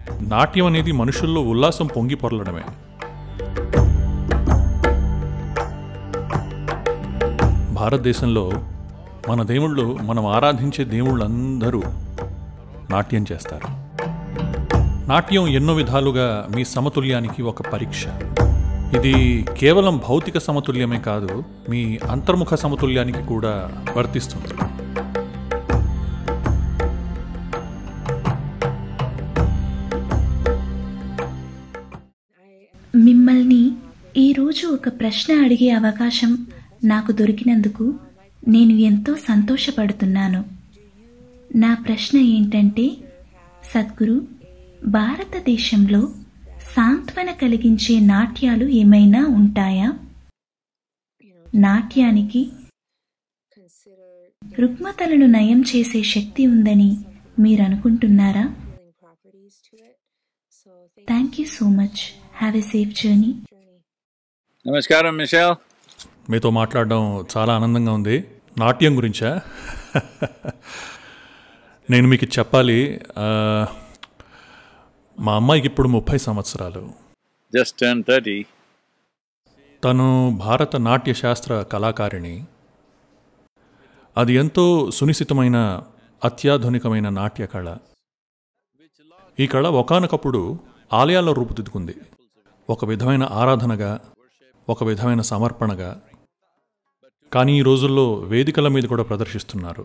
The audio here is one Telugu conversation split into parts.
నాట్యం అనేది మనుషుల్లో ఉల్లాసం పొంగి పొరలడమే భారతదేశంలో మన దేవుళ్ళు మనం ఆరాధించే దేవుళ్ళందరూ నాట్యం చేస్తారు నాట్యం ఎన్నో విధాలుగా మీ సమతుల్యానికి ఒక పరీక్ష ఇది కేవలం భౌతిక సమతుల్యమే కాదు మీ అంతర్ముఖ సమతుల్యానికి కూడా వర్తిస్తుంది మిమ్మల్ని ఈరోజు ఒక ప్రశ్న అడిగే అవకాశం నాకు దొరికినందుకు నేను ఎంతో సంతోషపడుతున్నాను నా ప్రశ్న ఏంటంటే సద్గురు భారతదేశంలో సాంత్వన కలిగించే నాట్యాలు ఏమైనా ఉంటాయా నాట్యానికి రుగ్మతలను నయం చేసే శక్తి ఉందని మీరు అనుకుంటున్నారా thank you so much have a safe journey Namaskaram, Michelle. మీతో మాట్లాడడం చాలా ఆనందంగా ఉంది నాట్యం గురించా నేను మీకు చెప్పాలి ఆ, మా అమ్మాయికి ఇప్పుడు ముప్పై సంవత్సరాలు Just turned 30. తను భారత నాట్య శాస్త్ర కళాకారిణి అది ఎంతో సునిశ్చితమైన అత్యాధునికమైన నాట్య కళ ఈ కళ ఒకానొకప్పుడు ఆలయాల్లో రూపుదిద్దుకుంది ఒక విధమైన ఆరాధనగా ఒక విధమైన సమర్పణగా కానీ ఈ రోజుల్లో వేదికల మీద కూడా ప్రదర్శిస్తున్నారు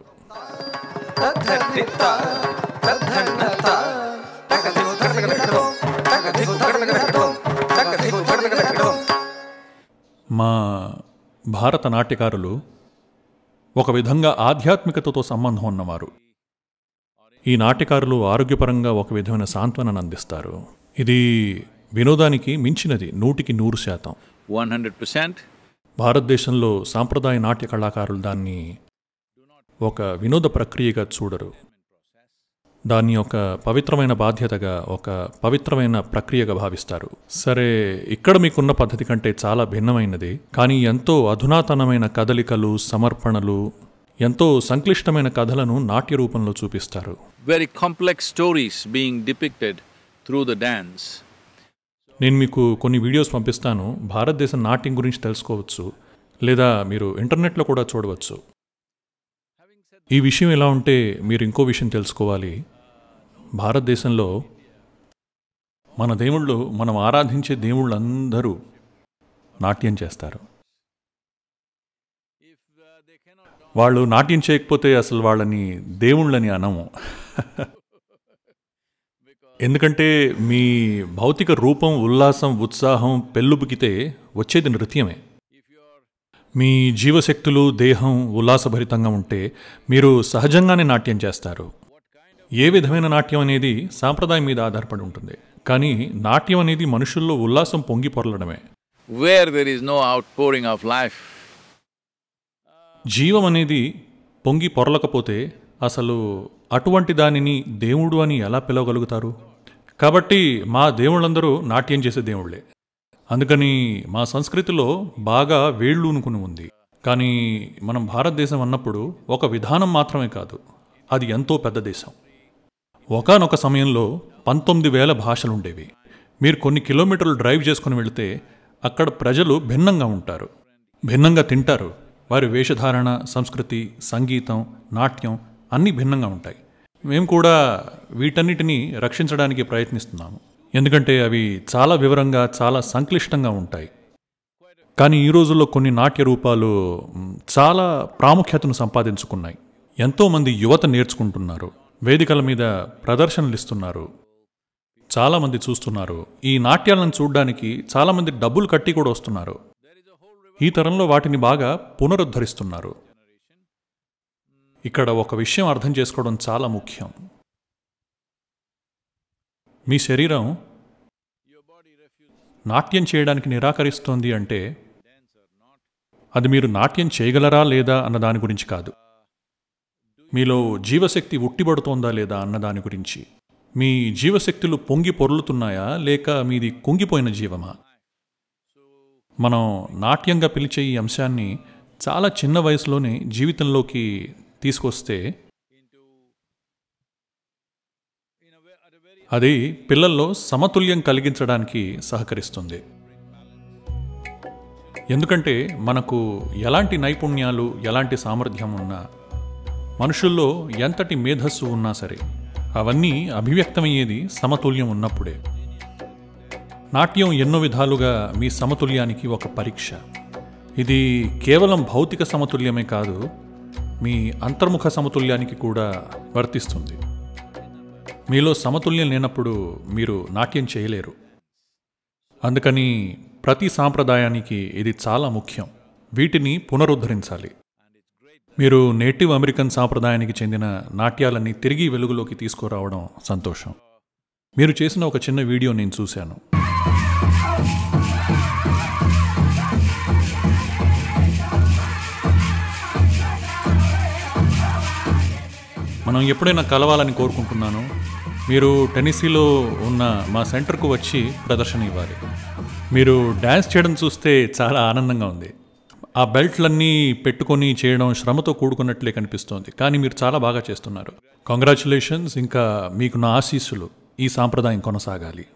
మా భారత నాట్యకారులు ఒక విధంగా ఆధ్యాత్మికతతో సంబంధం ఉన్నవారు ఈ నాట్యకారులు ఆరోగ్యపరంగా ఒక విధమైన సాంత్వనను అందిస్తారు ఇది వినోదానికి మించినది నూటికి నూరు శాతం 100%. భారతదేశంలో సాంప్రదాయ నాట్య కళాకారులు దాన్ని ఒక వినోద ప్రక్రియగా చూడరు దాన్ని ఒక పవిత్రమైన బాధ్యతగా ఒక పవిత్రమైన ప్రక్రియగా భావిస్తారు సరే ఇక్కడ మీకున్న పద్ధతి కంటే చాలా భిన్నమైనది కానీ ఎంతో అధునాతనమైన కదలికలు సమర్పణలు ఎంతో సంక్లిష్టమైన కథలను నాట్య రూపంలో చూపిస్తారు Very complex stories being depicted through the dance. నేను మీకు కొన్ని వీడియోస్ పంపిస్తాను భారతదేశ నాట్యం గురించి తెలుసుకోవచ్చు లేదా మీరు ఇంటర్నెట్లో కూడా చూడవచ్చు ఈ విషయం ఎలా ఉంటే మీరు ఇంకో విషయం తెలుసుకోవాలి భారతదేశంలో మన దేవుళ్ళు మనం ఆరాధించే దేవుళ్ళందరూ నాట్యం చేస్తారు వాళ్ళు నాట్యం చేయకపోతే అసలు వాళ్ళని దేవుళ్ళని అనము ఎందుకంటే మీ భౌతిక రూపం ఉల్లాసం ఉత్సాహం పెళ్ళుబుకితే వచ్చేది నృత్యమే మీ జీవశక్తులు దేహం ఉల్లాసభరితంగా ఉంటే మీరు సహజంగానే నాట్యం చేస్తారు ఏ విధమైన నాట్యం అనేది సాంప్రదాయం మీద ఆధారపడి ఉంటుంది కానీ నాట్యం అనేది మనుషుల్లో ఉల్లాసం పొంగి పొరలడమే Where there is no outpouring of life, జీవం అనేది పొంగి పొరలకపోతే అసలు అటువంటి దానిని దేవుడు అని ఎలా పిలవగలుగుతారు కాబట్టి మా దేవుళ్ళందరూ నాట్యం చేసే దేవుళ్ళే అందుకని మా సంస్కృతిలో బాగా వేళ్ళూనుకుని ఉంది కానీ మనం భారతదేశం అన్నప్పుడు ఒక విధానం మాత్రమే కాదు అది ఎంతో పెద్ద దేశం ఒకానొక సమయంలో పంతొమ్మిది వేల భాషలుండేవి మీరు కొన్ని కిలోమీటర్లు డ్రైవ్ చేసుకుని వెళితే అక్కడ ప్రజలు భిన్నంగా ఉంటారు భిన్నంగా తింటారు వారి వేషధారణ సంస్కృతి సంగీతం నాట్యం అన్నీ భిన్నంగా ఉంటాయి మేము కూడా వీటన్నిటినీ రక్షించడానికి ప్రయత్నిస్తున్నాము ఎందుకంటే అవి చాలా వివరంగా చాలా సంక్లిష్టంగా ఉంటాయి కానీ ఈ రోజుల్లో కొన్ని నాట్య రూపాలు మ్, చాలా ప్రాముఖ్యతను సంపాదించుకున్నాయి ఎంతోమంది యువత నేర్చుకుంటున్నారు వేదికల మీద ప్రదర్శనలు ఇస్తున్నారు చాలామంది చూస్తున్నారు ఈ నాట్యాలను చూడడానికి చాలామంది డబ్బులు కట్టి కూడా వస్తున్నారు ఈ తరంలో వాటిని బాగా పునరుద్ధరిస్తున్నారు ఇక్కడ ఒక విషయం అర్థం చేసుకోవడం చాలా ముఖ్యం మీ శరీరం నాట్యం చేయడానికి నిరాకరిస్తోంది అంటే అది మీరు నాట్యం చేయగలరా లేదా అన్న దాని గురించి కాదు మీలో జీవశక్తి ఉట్టిపడుతోందా లేదా అన్న దాని గురించి మీ జీవశక్తులు పొంగి పొర్లుతున్నాయా లేక మీది కుంగిపోయిన జీవమా మనం నాట్యంగా పిలిచే ఈ అంశాన్ని చాలా చిన్న వయసులోనే జీవితంలోకి తీసుకొస్తే అది పిల్లల్లో సమతుల్యం కలిగించడానికి సహకరిస్తుంది ఎందుకంటే మనకు ఎలాంటి నైపుణ్యాలు ఎలాంటి సామర్థ్యం ఉన్నా మనుషుల్లో ఎంతటి మేధస్సు ఉన్నా సరే అవన్నీ అభివ్యక్తమయ్యేది సమతుల్యం ఉన్నప్పుడే నాట్యం ఎన్నో విధాలుగా మీ సమతుల్యానికి ఒక పరీక్ష ఇది కేవలం భౌతిక సమతుల్యమే కాదు మీ అంతర్ముఖ సమతుల్యానికి కూడా వర్తిస్తుంది మీలో సమతుల్యం లేనప్పుడు మీరు నాట్యం చేయలేరు అందుకని ప్రతి సాంప్రదాయానికి ఇది చాలా ముఖ్యం వీటిని పునరుద్ధరించాలి మీరు నేటివ్ అమెరికన్ సాంప్రదాయానికి చెందిన నాట్యాలన్నీ తిరిగి వెలుగులోకి తీసుకురావడం సంతోషం మీరు చేసిన ఒక చిన్న వీడియో నేను చూశాను మనం ఎప్పుడైనా కలవాలని కోరుకుంటున్నాను మీరు టెన్నిసీలో ఉన్న మా సెంటర్కు వచ్చి ప్రదర్శన ఇవ్వాలి మీరు డ్యాన్స్ చేయడం చూస్తే చాలా ఆనందంగా ఉంది ఆ బెల్ట్లన్నీ పెట్టుకొని చేయడం శ్రమతో కూడుకున్నట్లే కనిపిస్తోంది కానీ మీరు చాలా బాగా చేస్తున్నారు కంగ్రాచులేషన్స్ ఇంకా మీకు నా ఆశీస్సులు ఈ సాంప్రదాయం కొనసాగాలి